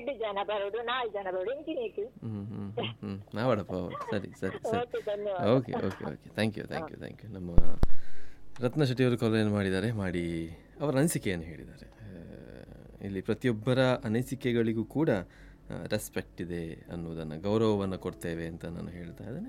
ಎಡ್ಡು ಜನ ಬರೋದು ನಾಲ್ಕು ಜನ ಬರೋದು ಇಂಚಿನೇಕು ಹ್ಞೂ ಹ್ಞೂ ಹ್ಞೂ ನಾವಡಪ್ಪ ಸರಿ ಸರಿ ಸರಿ ಓಕೆ ಧನ್ಯವಾದ okay okay okay thank you thank you thank you ನಮ್ಮ ರತ್ನ ಶೆಟ್ಟಿಯವರು ಕಾಲೇಜ್ ಮಾಡಿದ್ದಾರೆ ಮಾಡಿ ಅವರ ಅನಿಸಿಕೆಯನ್ನು ಹೇಳಿದ್ದಾರೆ ಆ, ಇಲ್ಲಿ ಪ್ರತಿಯೊಬ್ಬರ ಅನಿಸಿಕೆಗಳಿಗೂ ಕೂಡ ರೆಸ್ಪೆಕ್ಟ್ ಇದೆ ಅನ್ನೋದನ್ನು ಗೌರವವನ್ನು ಕೊಡ್ತೇವೆ ಅಂತ ನಾನು ಹೇಳ್ತಾ ಇದ್ದೇನೆ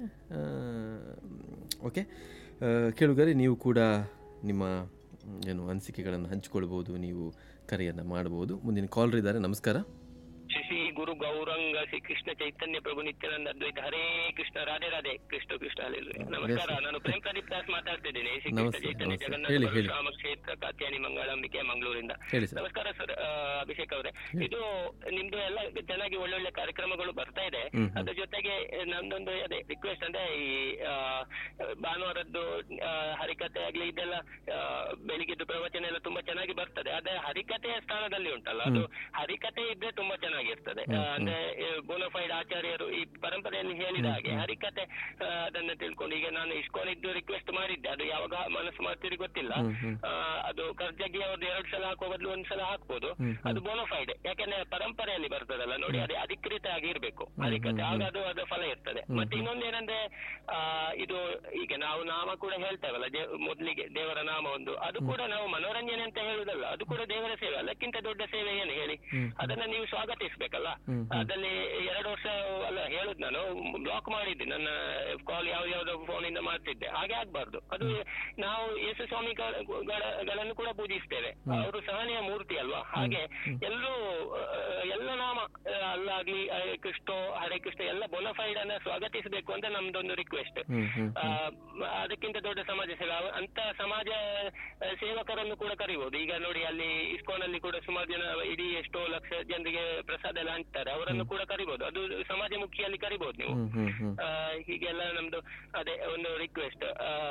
ಓಕೆ ಕೇಳುಗರೆ ನೀವು ಕೂಡ ನಿಮ್ಮ ಮ್, ಏನು ಅನಿಸಿಕೆಗಳನ್ನು ಹಂಚಿಕೊಳ್ಬೋದು ನೀವು ಕರೆಯನ್ನು ಮಾಡ್ಬೋದು ಮುಂದಿನ ಕಾಲರ್ ಇದ್ದಾರೆ ನಮಸ್ಕಾರ ಶ್ರೀ ಶ್ರೀ ಗುರು ಗೌರಂಗ ಶ್ರೀ ಕೃಷ್ಣ ಚೈತನ್ಯ ಪ್ರಭು ನಿತ್ಯಾನಂದ ಅದ್ವೈತ ಹರೇ ಕೃಷ್ಣ ರಾಧೆ ರಾಧೆ ಕೃಷ್ಣ ಕೃಷ್ಣ ಹಲ್ಲೆಲೂಯಾ. ನಮಸ್ಕಾರ ನಾನು ಪ್ರೇಮ್ ಪ್ರದೀಪ್ ದಾಸ್ ಮಾತಾಡ್ತಿದ್ದೇನೆ ಶ್ರೀ ಕೃಷ್ಣ ನಮಸ್ತೆ, ಚೈತನ್ಯ ನಮಸ್ತೆ. ಜಗನ್ನಾಥ ಹೇಳಿ, ಹೇಳಿ. ರಾಮ ಕ್ಷೇತ್ರ ಕಾತ್ಯಾನಿ ಮಂಗಳಂಬಿಕೆ ಮಂಗಳೂರಿಂದ ಹೇಳಿ ಸರ್ ನಮಸ್ಕಾರ ಸರ್ ಆ, ಅಭಿಷೇಕ್ ಅವರೇ ಇದು ನಿಮ್ದು ಎಲ್ಲ ಚೆನ್ನಾಗಿ ಒಳ್ಳೊಳ್ಳೆ ಕಾರ್ಯಕ್ರಮಗಳು ಬರ್ತಾ ಇದೆ ಹ್ಮ್, ಹ್ಮ್. ಅದ್ರ ಜೊತೆಗೆ ನಂದೊಂದು ಅದೇ ರಿಕ್ವೆಸ್ಟ್ ಅಂದ್ರೆ ಈ ಆ, ಭಾನುವಾರದ್ದು ಆ, ಹರಿಕತೆ ಆಗ್ಲಿ ಇದೆಲ್ಲ ಆ, ಬೆಳಿಗ್ಗೆದ್ದು ಪ್ರವಚನ ಎಲ್ಲ ತುಂಬಾ ಚೆನ್ನಾಗಿ ಬರ್ತದೆ ಅದೇ ಹರಿಕತೆಯ ಸ್ಥಾನದಲ್ಲಿ ಉಂಟಲ್ಲ ಅದು ಹರಿಕತೆ ಇದ್ರೆ ತುಂಬಾ ಚೆನ್ನಾಗಿರ್ತದೆ ಆ, ಅಂದ್ರೆ ಬೋನಫೈಡ್ ಆಚಾರ್ಯರು ಈ ಪರಂಪರೆಯಲ್ಲಿ ಹೇಳಿದ ಹಾಗೆ ಹರಿಕತೆ ಆ, ಅದನ್ನ ತಿಳ್ಕೊಂಡು ಈಗ ನಾನು ಇಸ್ಕೊಂಡಿದ್ದು ರಿಕ್ವೆಸ್ಟ್ ಮಾಡಿದ್ದೆ ಅದು ಯಾವಾಗ ಮನಸ್ಸು ಮಾಡ್ತೀರಿ ಗೊತ್ತಿಲ್ಲ ಹ್ಮ್, ಹ್ಮ್. ಆ, ಅದು ಖರ್ಚಾಗಿ ಅವ್ರದ್ದು ಎರಡು ಸಲ ಹಾಕುವ ಬದಲು ಒಂದ್ ಸಲ ಹಾಕ್ಬೋದು ಹ್ಮ್, ಅದು ಬೋನಫೈಡ್ ಯಾಕಂದ್ರೆ ಪರಂಪರೆಯಲ್ಲಿ ಬರ್ತದಲ್ಲ ನೋಡಿ ಅದೇ ಅಧಿಕೃತ ಆಗಿರ್ಬೇಕು ಹರಿಕತೆ ಆಗ ಅದು ಅದು ಫಲ ಇರ್ತದೆ ಮತ್ತೆ ಇನ್ನೊಂದೇನಂದ್ರೆ ಆ ಇದು ಈಗ ನಾವು ನಾಮ ಕೂಡ ಹೇಳ್ತೇವಲ್ಲ ದೇ- ಮೊದ್ಲಿಗೆ ದೇವರ ನಾಮ ಒಂದು ಅದು ಕೂಡ ನಾವು ಮನೋರಂಜನೆ ಅಂತ ಹೇಳುದಲ್ಲ ಅದು ಕೂಡ ದೇವರ ಸೇವೆ ಅದಕ್ಕಿಂತ ದೊಡ್ಡ ಸೇವೆ ಏನು ಹೇಳಿ ಅದನ್ನ ನೀವು ಸ್ವಾಗತಿಸ್ಬೇಕಲ್ಲ ಅದಲ್ಲಿ ಎರಡು ವರ್ಷ ಅಲ್ಲ ಹೇಳುದು ನಾನು ಬ್ಲಾಕ್ ಮಾಡಿದ್ದೆ ನನ್ನ ಕಾಲ್ ಯಾವ ಯಾವ್ದೋ ಫೋನ್ ಇಂದ ಮಾಡ್ತಿದ್ದೆ ಹಾಗೆ ಆಗ್ಬಾರ್ದು ಅದು ನಾವು ಯೇಸು ಸ್ವಾಮಿ ಗಳನ್ನು ಕೂಡ ಪೂಜಿಸ್ತೇವೆ ಅವರು ಸಹನೆಯ ಮೂರ್ತಿ ಅಲ್ವಾ ಹಾಗೆ ಎಲ್ಲರೂ ಆ, ಎಲ್ಲ ನಾಮ ಆ, ಅಲ್ಲಾಗ್ಲಿ ಆ, ಕೃಷ್ಣ ಹರೇ ಕೃಷ್ಣ ಎಲ್ಲ ಬೊನಫೈಡ್ ಅನ್ನ ಸ್ವಾಗತಿಸಬೇಕು ಅಂತ ನಮ್ದೊಂದು ರಿಕ್ವೆಸ್ಟ್ ಹ್ಮ್ ಹ್ಮ್ ಅದಕ್ಕಿಂತ ದೊಡ್ಡ ಸಮಾಜ ಸೇವೆ ಅವ- ಅಂತ ಸಮಾಜ ಆ, ಸೇವಕರನ್ನು ಕೂಡ ಕರಿಬಹುದು ಈಗ ನೋಡಿ ಅಲ್ಲಿ ಇಸ್ಕಾನಲ್ಲಿ ಕೂಡ ಸುಮಾರು ಜನ ಇಡೀ ಎಷ್ಟೋ ಲಕ್ಷ ಜನರಿಗೆ ಪ್ರಸಾದ ಎಲ್ಲ ಹಂಚ್ತಾರೆ ಅವರನ್ನು ಕೂಡ ಕರಿಬಹುದು ಅದು ಸಮಾಜಮುಖಿಯಲ್ಲಿ ಕರಿಬಹುದು ನೀವು ಹ್ಮ್ ಹ್ಮ್ ಹ್ಮ್ ಆ, ಹೀಗೆಲ್ಲ ನಮ್ದು ಅದೇ ಒಂದು ರಿಕ್ವೆಸ್ಟ್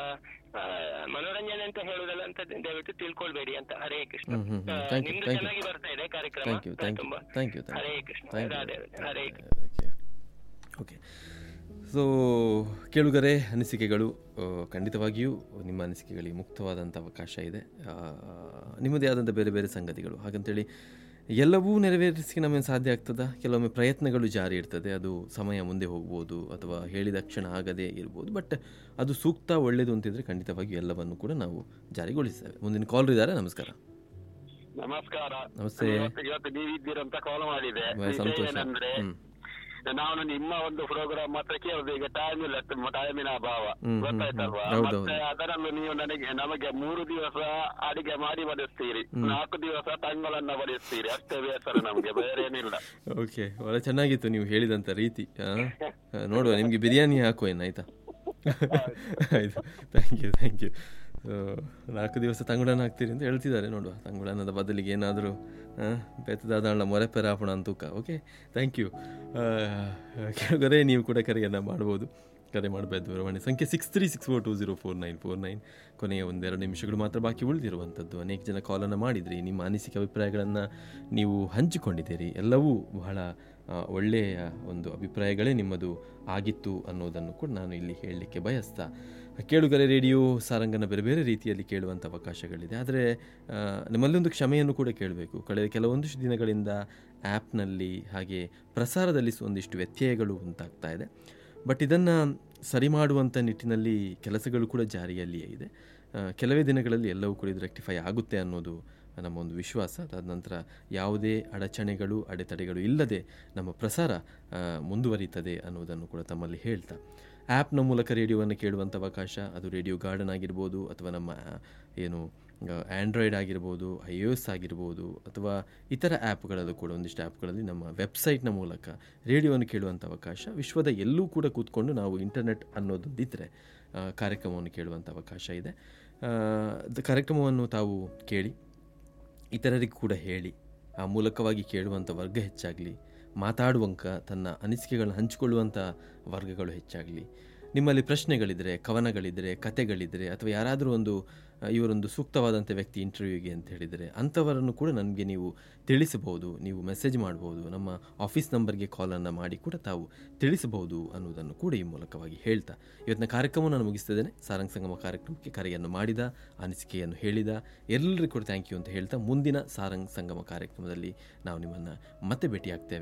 ಮನೋರಂಜನೆ ಅಂತ ಹೇಳುದಲ್ಲ ಅಂತ ದಯವಿಟ್ಟು ತಿಳ್ಕೊಳ್ಬೇಡಿ ಅಂತ ಹರೇ ಕೃಷ್ಣ ಹ್ಮ್, ಹ್ಮ್, ಹ್ಮ್. ಆ, Thank you, ನಿಮ್ದು thank you. ಚೆನ್ನಾಗಿ ಬರ್ತಾ ಇದೆ ಕಾರ್ಯಕ್ರಮ ಥ್ಯಾಂಕ್ ಯು ಥ್ಯಾಂಕ್ ಯು ತುಂಬಾ thank you thank Hare you Krishna thank Radhe you Radhe. Hare Krishna okay so ಕೇಳುಗರೆ ಅನಿಸಿಕೆಗಳು ಆ, ಖಂಡಿತವಾಗಿಯೂ ನಿಮ್ಮ ಅನಿಸಿಕೆಗಳಿಗೆ ಮುಕ್ತವಾದಂಥ ಅವಕಾಶ ಇದೆ ಆ, ನಿಮ್ಮದೇ ಆದಂಥ ಬೇರೆ ಬೇರೆ ಸಂಗತಿಗಳು ಹಾಗಂತೇಳಿ ಎಲ್ಲವೂ ನೆರವೇರಿಸಿ ನಮಗೆ ಸಾಧ್ಯ ಆಗ್ತದಾ ಕೆಲವೊಮ್ಮೆ ಪ್ರಯತ್ನಗಳು ಜಾರಿ ಇರ್ತದೆ ಅದು ಸಮಯ ಮುಂದೆ ಹೋಗ್ಬೋದು ಅಥವಾ ಹೇಳಿದ ಕ್ಷಣ ಆಗದೇ ಇರ್ಬೋದು ಬಟ್ ಅದು ಸೂಕ್ತ ಒಳ್ಳೆಯದು ಅಂತಿದ್ರೆ ಖಂಡಿತವಾಗಿಯೂ ಎಲ್ಲವನ್ನು ಕೂಡ ನಾವು ಜಾರಿಗೊಳಿಸ್ತೇವೆ ಮುಂದಿನ ಕಾಲ್ ಇದ್ದಾರೆ ನಮಸ್ಕಾರ ನಮಸ್ಕಾರ ನಮಸ್ತೆ. ಇವತ್ತು ಇವತ್ತು ನೀವಿದ್ದೀರಂತ ಕಾಲ್ ಮಾಡಿದೆ ಬಹಳ ವಿಷಯ ಸಂತೋಷ ಏನಂದ್ರೆ ಹ್ಮ್. ನಾನು ನಿಮ್ಮ ಒಂದು ಪ್ರೋಗ್ರಾಮ್ ಮಾತ್ರ ಕೇಳುದು ಈಗ ಟೈಮ್ ಇಲ್ಲ ತುಂಬ ಟೈಮಿನ ಅಭಾವ ಹ್ಮ್, ಹ್ಮ್, ಗೊತ್ತಾಯ್ತಲ್ವಾ ಹ್ಮ್. ಹೌದೌದು. ಮತ್ತೆ ಅದರಲ್ಲೂ ನೀವು ನನಗೆ ನಮಗೆ ಮೂರು ದಿವಸ ಅಡಿಗೆ ಮಾಡಿ ಬಡಿಸ್ತೀರಿ ನಾಲ್ಕು ದಿವಸ ತಂಗಳನ್ನ ಬಡಿಸ್ತೀರಿ ಅಷ್ಟೇ ಬೇಸರ ನಮ್ಗೆ ಬೇರೆ ಏನಿಲ್ಲ ಓಕೆ ಒಳ್ಳೆ ಚೆನ್ನಾಗಿತ್ತು ನೀವು ಹೇಳಿದಂಥ ರೀತಿ ಆ? ಆ, ನೋಡುವ ನಿಮಗೆ ಬಿರಿಯಾನಿ ಹಾಕುವ ಏನು ಆಯ್ತಾ ಆಯ್ತು ಥ್ಯಾಂಕ್ ಯು ಥ್ಯಾಂಕ್ ಯು ನಾಲ್ಕು ದಿವಸ ತಂಗುಳನ ಹಾಕ್ತೀರಿ ಅಂತ ಹೇಳ್ತಿದ್ದಾರೆ ನೋಡುವ ತಂಗುಳನದ ಬದಲಿಗೆ ಏನಾದರೂ ಬೆತ್ತದಾದಳ ಮೊರೆ ಪೆರಾಪಣ ಅಂತೂಕ ಓಕೆ ಥ್ಯಾಂಕ್ ಯು ಕೆಳಗರೆ ನೀವು ಕೂಡ ಕರೆಯನ್ನು ಮಾಡ್ಬೋದು ಕರೆ ಮಾಡಬೇಕು ದೂರವಾಣಿ ಸಂಖ್ಯೆ six three six four two zero four nine four nine ಕೊನೆಯ ಒಂದೆರಡು ನಿಮಿಷಗಳು ಮಾತ್ರ ಬಾಕಿ ಉಳಿದಿರುವಂಥದ್ದು ಅನೇಕ ಜನ ಕಾಲನ್ನು ಮಾಡಿದ್ರಿ ನಿಮ್ಮ ಅನಿಸಿಕೆ ಅಭಿಪ್ರಾಯಗಳನ್ನು ನೀವು ಹಂಚಿಕೊಂಡಿದ್ದೀರಿ ಎಲ್ಲವೂ ಬಹಳ ಆ, ಒಳ್ಳೆಯ ಒಂದು ಅಭಿಪ್ರಾಯಗಳೇ ನಿಮ್ಮದು ಆಗಿತ್ತು ಅನ್ನೋದನ್ನು ಕೂಡ ನಾನು ಇಲ್ಲಿ ಹೇಳಲಿಕ್ಕೆ ಬಯಸ್ತಾ ಕೇಳುಗರೆ ರೇಡಿಯೋ ಸಾರಂಗನ ಬೇರೆ ಬೇರೆ ರೀತಿಯಲ್ಲಿ ಕೇಳುವಂಥ ಅವಕಾಶಗಳಿದೆ ಆದರೆ ಆ, ನಿಮ್ಮಲ್ಲೊಂದು ಕ್ಷಮೆಯನ್ನು ಕೂಡ ಕೇಳಬೇಕು ಕಳೆದ ಕೆಲವೊಂದಿಷ್ಟು ದಿನಗಳಿಂದ ಆ್ಯಪ್ನಲ್ಲಿ ಹಾಗೆ ಪ್ರಸಾರದಲ್ಲಿ ಒಂದಿಷ್ಟು ವ್ಯತ್ಯಯಗಳು ಉಂಟಾಗ್ತಾ ಇದೆ ಬಟ್ ಇದನ್ನು ಸರಿ ಮಾಡುವಂಥ ನಿಟ್ಟಿನಲ್ಲಿ ಕೆಲಸಗಳು ಕೂಡ ಜಾರಿಯಲ್ಲಿಯೇ ಇದೆ ಆ, ಕೆಲವೇ ದಿನಗಳಲ್ಲಿ ಎಲ್ಲವೂ ಕೂಡ ಇದು ರೆಕ್ಟಿಫೈ ಆಗುತ್ತೆ ಅನ್ನೋದು ನಮ್ಮ ಒಂದು ವಿಶ್ವಾಸ ಅದಾದ ನಂತರ ಯಾವುದೇ ಅಡಚಣೆಗಳು ಅಡೆತಡೆಗಳು ಇಲ್ಲದೆ ನಮ್ಮ ಪ್ರಸಾರ ಆ, ಮುಂದುವರಿತದೆ ಅನ್ನೋದನ್ನು ಕೂಡ ತಮ್ಮಲ್ಲಿ ಹೇಳ್ತಾ ಆ್ಯಪ್ನ ಮೂಲಕ ರೇಡಿಯೋವನ್ನು ಕೇಳುವಂಥ ಅವಕಾಶ ಅದು ರೇಡಿಯೋ ಗಾರ್ಡನ್ ಆಗಿರ್ಬೋದು ಅಥವಾ ನಮ್ಮ ಆ, ಏನು ಆ್ಯಂಡ್ರಾಯ್ಡ್ ಆಗಿರ್ಬೋದು ಐ ಒ ಎಸ್ ಆಗಿರ್ಬೋದು ಅಥವಾ ಇತರ ಆ್ಯಪ್ಗಳಲ್ಲೂ ಕೂಡ ಒಂದಿಷ್ಟು ಆ್ಯಪ್ಗಳಲ್ಲಿ ನಮ್ಮ ವೆಬ್ಸೈಟ್ನ ಮೂಲಕ ರೇಡಿಯೋವನ್ನು ಕೇಳುವಂಥ ಅವಕಾಶ ವಿಶ್ವದ ಎಲ್ಲೂ ಕೂಡ ಕೂತ್ಕೊಂಡು ನಾವು ಇಂಟರ್ನೆಟ್ ಅನ್ನೋದೊಂದಿದ್ದರೆ ಆ, ಕಾರ್ಯಕ್ರಮವನ್ನು ಕೇಳುವಂಥ ಅವಕಾಶ ಇದೆ ಆ, ದ- ಕಾರ್ಯಕ್ರಮವನ್ನು ತಾವು ಕೇಳಿ ಇತರರಿಗೂ ಕೂಡ ಹೇಳಿ ಆ ಮೂಲಕವಾಗಿ ಕೇಳುವಂಥ ವರ್ಗ ಹೆಚ್ಚಾಗಲಿ ಮಾತಾಡುವಂಕ ತನ್ನ ಅನಿಸಿಕೆಗಳನ್ನು ಹಂಚಿಕೊಳ್ಳುವಂಥ ವರ್ಗಗಳು ಹೆಚ್ಚಾಗಲಿ ನಿಮ್ಮಲ್ಲಿ ಪ್ರಶ್ನೆಗಳಿದ್ದರೆ ಕವನಗಳಿದ್ದರೆ ಕತೆಗಳಿದ್ದರೆ ಅಥವಾ ಯಾರಾದರೂ ಒಂದು ಆ, ಇವರೊಂದು ಸೂಕ್ತವಾದಂಥ ವ್ಯಕ್ತಿ ಇಂಟರ್ವ್ಯೂಗೆ ಅಂತ ಹೇಳಿದರೆ ಅಂಥವರನ್ನು ಕೂಡ ನನಗೆ ನೀವು ತಿಳಿಸಬಹುದು ನೀವು ಮೆಸೇಜ್ ಮಾಡ್ಬೋದು ನಮ್ಮ ಆಫೀಸ್ ನಂಬರ್ಗೆ ಕಾಲನ್ನು ಮಾಡಿ ಕೂಡ ತಾವು ತಿಳಿಸಬಹುದು ಅನ್ನೋದನ್ನು ಕೂಡ ಈ ಮೂಲಕವಾಗಿ ಹೇಳ್ತಾ ಇವತ್ತಿನ ಕಾರ್ಯಕ್ರಮವನ್ನು ನಾನು ಮುಗಿಸ್ತಿದ್ದೇನೆ ಸಾರಂಗ್ ಸಂಗಮ ಕಾರ್ಯಕ್ರಮಕ್ಕೆ ಕರೆಯನ್ನು ಮಾಡಿದ ಅನಿಸಿಕೆಯನ್ನು ಹೇಳಿದ ಎಲ್ಲರಿಗೂ ಕೂಡ ಥ್ಯಾಂಕ್ ಯು ಅಂತ ಹೇಳ್ತಾ ಮುಂದಿನ ಸಾರಂಗ್ ಸಂಗಮ ಕಾರ್ಯಕ್ರಮದಲ್ಲಿ ನಾವು ನಿಮ್ಮನ್ನು ಮತ್ತೆ ಭೇಟಿಯಾಗ್ತೇವೆ